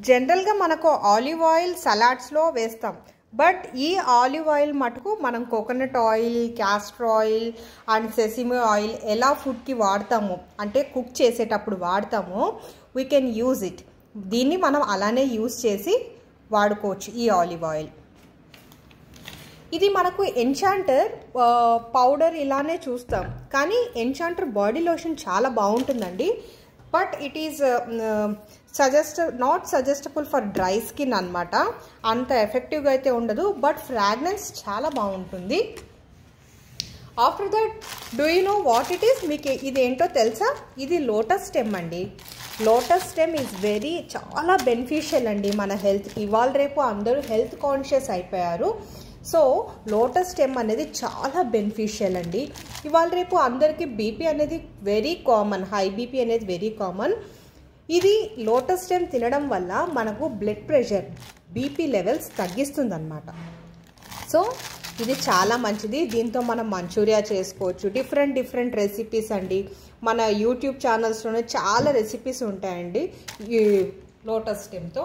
జనరల్గా మనకు olive oil సలాడ్స్లో వేస్తాం బట్ ఈ ఆలివ్ ఆయిల్ మటుకు మనం coconut oil castor oil and sesame oil ఎలా ఫుడ్కి వాడతాము అంటే కుక్ చేసేటప్పుడు వాడతామో వీ కెన్ యూజ్ ఇట్ దీన్ని మనం అలానే యూజ్ చేసి వాడుకోవచ్చు ఈ ఆలివ్ ఆయిల్ ఇది మనకు ఎన్చాంటర్ పౌడర్ ఇలానే చూస్తాం కానీ ఎన్చాంటర్ బాడీ లోషన్ చాలా బాగుంటుందండి but it is suggest not suggestable for dry skin అనమాట అంత ఎఫెక్టివ్గా అయితే ఉండదు బట్ ఫ్రాగ్రెన్స్ చాలా బాగుంటుంది after that do you know what it is మీకు ఇది ఏంటో తెలుసా ఇది లోటస్ స్టెమ్ అండి లోటస్ స్టెమ్ ఈజ్ వెరీ చాలా బెనిఫిషియల్ అండి మన హెల్త్కి ఇవాళ రేపు అందరూ హెల్త్ కాన్షియస్ అయిపోయారు సో లోటస్ స్టెమ్ అనేది చాలా బెనిఫిషియల్ అండి ఇవాళ రేపు అందరికీ బీపీ అనేది వెరీ కామన్ హై బీపీ అనేది వెరీ కామన్ ఇది లోటస్ స్టెమ్ తినడం వల్ల మనకు బ్లడ్ ప్రెషర్ బీపీ లెవెల్స్ తగ్గిస్తుంది అనమాట సో ఇది చాలా మంచిది దీంతో మనం మంచూరియా చేసుకోవచ్చు డిఫరెంట్ డిఫరెంట్ రెసిపీస్ అండి మన యూట్యూబ్ ఛానల్స్లోనే చాలా రెసిపీస్ ఉంటాయండి ఈ లోటస్ స్టెమ్తో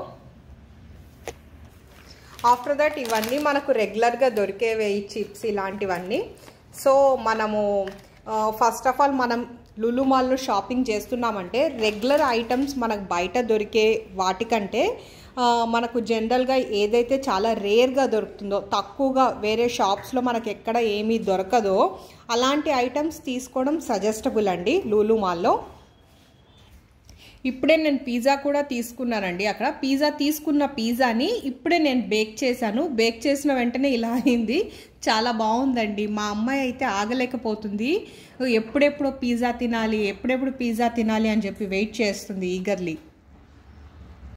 ఆఫ్టర్ దట్ ఇవన్నీ మనకు రెగ్యులర్గా దొరికేవే ఈ చిప్స్ ఇలాంటివన్నీ సో మనము ఫస్ట్ ఆఫ్ ఆల్ మనం లులు మాల్లో షాపింగ్ చేస్తున్నామంటే రెగ్యులర్ ఐటమ్స్ మనకు బయట దొరికే వాటికంటే మనకు జనరల్గా ఏదైతే చాలా రేర్గా దొరుకుతుందో తక్కువగా వేరే షాప్స్లో మనకు ఎక్కడ ఏమీ దొరకదో అలాంటి ఐటమ్స్ తీసుకోవడం సజెస్టబుల్ అండి లూలు మాల్లో ఇప్పుడే నేను పిజ్జా కూడా తీసుకున్నానండి అక్కడ పిజ్జా తీసుకున్న పిజ్జాని ఇప్పుడే నేను బేక్ చేశాను బేక్ చేసిన వెంటనే ఇలా అయింది చాలా బాగుందండి మా అమ్మాయి అయితే ఆగలేకపోతుంది ఎప్పుడెప్పుడు పిజ్జా తినాలి ఎప్పుడెప్పుడు పిజ్జా తినాలి అని చెప్పి వెయిట్ చేస్తుంది ఈగర్లీ